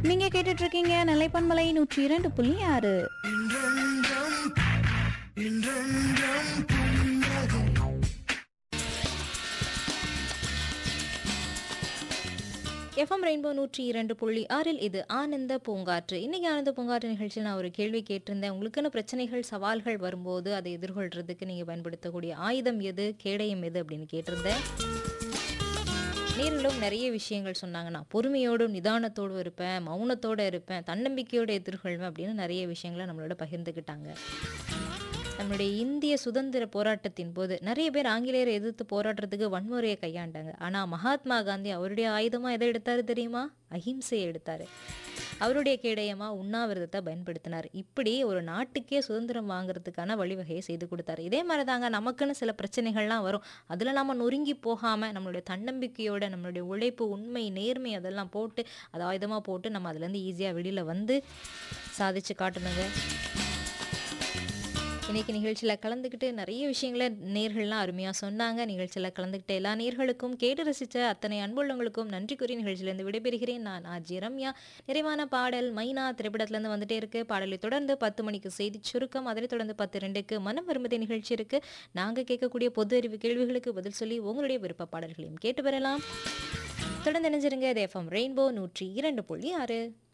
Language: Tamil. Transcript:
நீங்க கேட்டுட்டு இருக்கீங்க நிலைப்பன்மலை நூற்றி இரண்டு புள்ளி ஆறு எஃப்எம் ரெயின்போ நூற்றி இரண்டு புள்ளி ஆறில் இது ஆனந்த பூங்காற்று இன்னைக்கு ஆனந்த பூங்காற்று நிகழ்ச்சியில் நான் ஒரு கேள்வி கேட்டிருந்தேன் உங்களுக்குன்னு பிரச்சனைகள் சவால்கள் வரும்போது அதை எதிர்கொள்றதுக்கு நீங்கள் பயன்படுத்தக்கூடிய ஆயுதம் எது கேடயம் எது அப்படின்னு கேட்டிருந்தேன் நேர்களும் நிறைய விஷயங்கள் சொன்னாங்க நான் பொறுமையோடும் நிதானத்தோடும் இருப்பேன் மௌனத்தோடு இருப்பேன் தன்னம்பிக்கையோடு எதிர்கொள்வேன் அப்படின்னு நிறைய விஷயங்களை நம்மளோட பகிர்ந்துக்கிட்டாங்க நம்மளுடைய இந்திய சுதந்திர போராட்டத்தின் போது நிறைய பேர் ஆங்கிலேயரை எதிர்த்து போராடுறதுக்கு வன்முறையை கையாண்டாங்க ஆனால் மகாத்மா காந்தி அவருடைய ஆயுதமாக எதை எடுத்தாரு தெரியுமா அஹிம்சையை எடுத்தார் அவருடைய கேடயமா உண்ணாவிரதத்தை பயன்படுத்தினார் இப்படி ஒரு நாட்டுக்கே சுதந்திரம் வாங்குறதுக்கான வழிவகையை செய்து கொடுத்தாரு இதே மாதிரி தாங்க நமக்குன்னு சில பிரச்சனைகள்லாம் வரும் அதில் நம்ம நொறுங்கி போகாமல் நம்மளுடைய தன்னம்பிக்கையோட நம்மளுடைய உழைப்பு உண்மை நேர்மை அதெல்லாம் போட்டு அதை ஆயுதமாக போட்டு நம்ம அதுலேருந்து ஈஸியாக வெளியில் வந்து சாதிச்சு காட்டணுங்க இன்னைக்கு நிகழ்ச்சியில் கலந்துக்கிட்டு நிறைய விஷயங்களை நேர்கள்லாம் அருமையாக சொன்னாங்க நிகழ்ச்சியில் கலந்துக்கிட்ட எல்லா நேர்களுக்கும் கேட்டு ரசித்த அத்தனை அன்புள்ளவங்களுக்கும் நன்றி கூறி நிகழ்ச்சியிலேருந்து விடைபெறுகிறேன் நான் ஆஜி ரம்யா நிறைவான பாடல் மைனா திரைப்படத்துலேருந்து வந்துட்டே இருக்கு பாடலை தொடர்ந்து பத்து மணிக்கு செய்தி சுருக்கம் அதனைத் தொடர்ந்து பத்து ரெண்டுக்கு மனம் வரும்பதை நிகழ்ச்சி இருக்கு நாங்கள் கேட்கக்கூடிய பொது அறிவு கேள்விகளுக்கு பதில் சொல்லி உங்களுடைய விருப்ப பாடல்களையும் கேட்டு பெறலாம் தொடர்ந்து நினைஞ்சிருங்க இது எஃப்எம் ரெயின்போ நூற்றி இரண்டு புள்ளி ஆறு